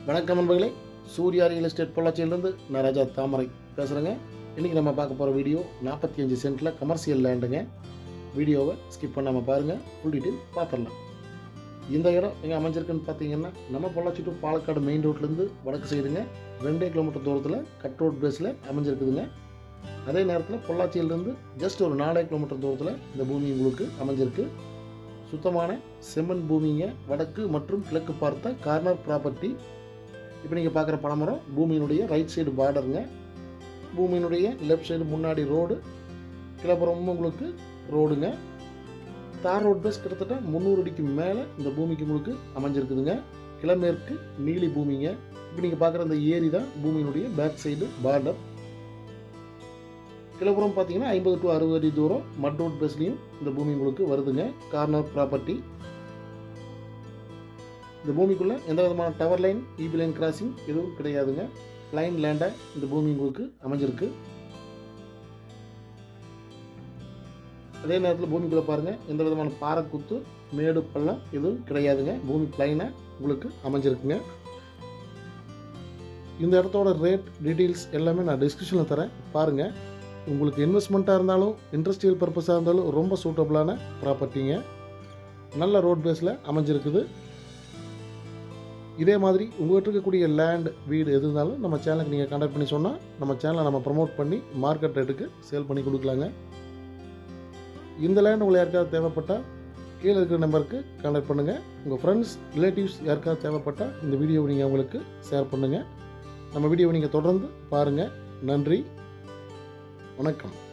வணக்கம் நண்பர்களே Surya real estate பொள்ளாச்சியிலிருந்து நான் ராஜா தாமரை பேசுகிறேங்க இன்றைக்கி நம்ம பார்க்க போகிற வீடியோ நாற்பத்தி அஞ்சு சென்ட்டில் கமர்ஷியல் லேண்டுங்க வீடியோவை ஸ்கிப் பண்ணாமல் பாருங்கள் ஃபுல் டீட்டெயில் பார்த்துடலாம் இந்த இடம் எங்கே அமைஞ்சிருக்குன்னு பார்த்தீங்கன்னா நம்ம பொள்ளாச்சி டு பாலக்காடு மெயின் ரோட்லேருந்து வடக்கு சைடுங்க ரெண்டே கிலோமீட்டர் தூரத்தில் கட் ரோட் பேஸில் அமைஞ்சிருக்குதுங்க அதே நேரத்தில் பொள்ளாச்சியிலிருந்து ஜஸ்ட் ஒரு நாலே கிலோமீட்டர் தூரத்தில் இந்த பூமி உங்களுக்கு அமைஞ்சிருக்கு சுத்தமான செம்மண் பூமிங்க வடக்கு மற்றும் கிழக்கு பார்த்த கார்னர் ப்ராப்பர்ட்டி இப்போ நீங்கள் பார்க்குற பனைமரம் பூமியினுடைய ரைட் சைடு பார்டருங்க பூமியினுடைய லெஃப்ட் சைடு முன்னாடி ரோடு கிளப்புறமும் உங்களுக்கு ரோடுங்க தார் ரோட் பேஸ் கிட்டத்தட்ட முந்நூறு அடிக்கு மேலே இந்த பூமிக்கு உங்களுக்கு அமைஞ்சிருக்குதுங்க கிழமேற்கு நீலி பூமிங்க இப்போ நீங்கள் பார்க்குற அந்த ஏரி தான் பூமியினுடைய பேக் சைடு பார்டர் கிளப்புறம் பார்த்தீங்கன்னா ஐம்பது டு அறுபது அடி தூரம் மட் ரோட் பேஸ்லேயும் இந்த பூமி உங்களுக்கு வருதுங்க கார்னர் ப்ராப்பர்ட்டி இந்த பூமிக்குள்ளே எந்த விதமான tower line EB line crossing எதுவும் கிடையாதுங்க லைன் லேண்டாக இந்த பூமி உங்களுக்கு அமைஞ்சிருக்கு அதே நேரத்தில் பூமிக்குள்ளே பாருங்கள் எந்த விதமான பாறை குத்து மேடு பள்ளம் எதுவும் கிடையாதுங்க பூமி பிளைனாக உங்களுக்கு அமைஞ்சிருக்குங்க இந்த இடத்தோட ரேட் டீட்டெயில்ஸ் எல்லாமே நான் டிஸ்கிரிப்ஷனில் தரேன் பாருங்கள் உங்களுக்கு இன்வெஸ்ட்மெண்ட்டாக இருந்தாலும் இண்டஸ்ட்ரியல் பர்பஸாக இருந்தாலும் ரொம்ப சூட்டபுளான ப்ராப்பர்ட்டிங்க நல்ல ரோட் பேஸில் அமைஞ்சிருக்குது இதே மாதிரி உங்கள்கிட்ட இருக்கக்கூடிய லேண்ட் வீடு எது இருந்தாலும் நம்ம சேனலுக்கு நீங்கள் கான்டாக்ட் பண்ணி சொன்னால் நம்ம சேனலை நம்ம ப்ரமோட் பண்ணி மார்க்கெட் ரேட்டுக்கு சேல் பண்ணி கொடுக்கலாங்க இந்த லேண்ட் உங்களுக்கு யாருக்காவது தேவைப்பட்டால் கீழே இருக்கிற நம்பருக்கு கான்டாக்ட் பண்ணுங்கள் உங்கள் ஃப்ரெண்ட்ஸ் ரிலேட்டிவ்ஸ் யாருக்காவது தேவைப்பட்டால் இந்த வீடியோவை நீங்கள் அவங்களுக்கு ஷேர் பண்ணுங்கள் நம்ம வீடியோவை நீங்கள் தொடர்ந்து பாருங்கள் நன்றி வணக்கம்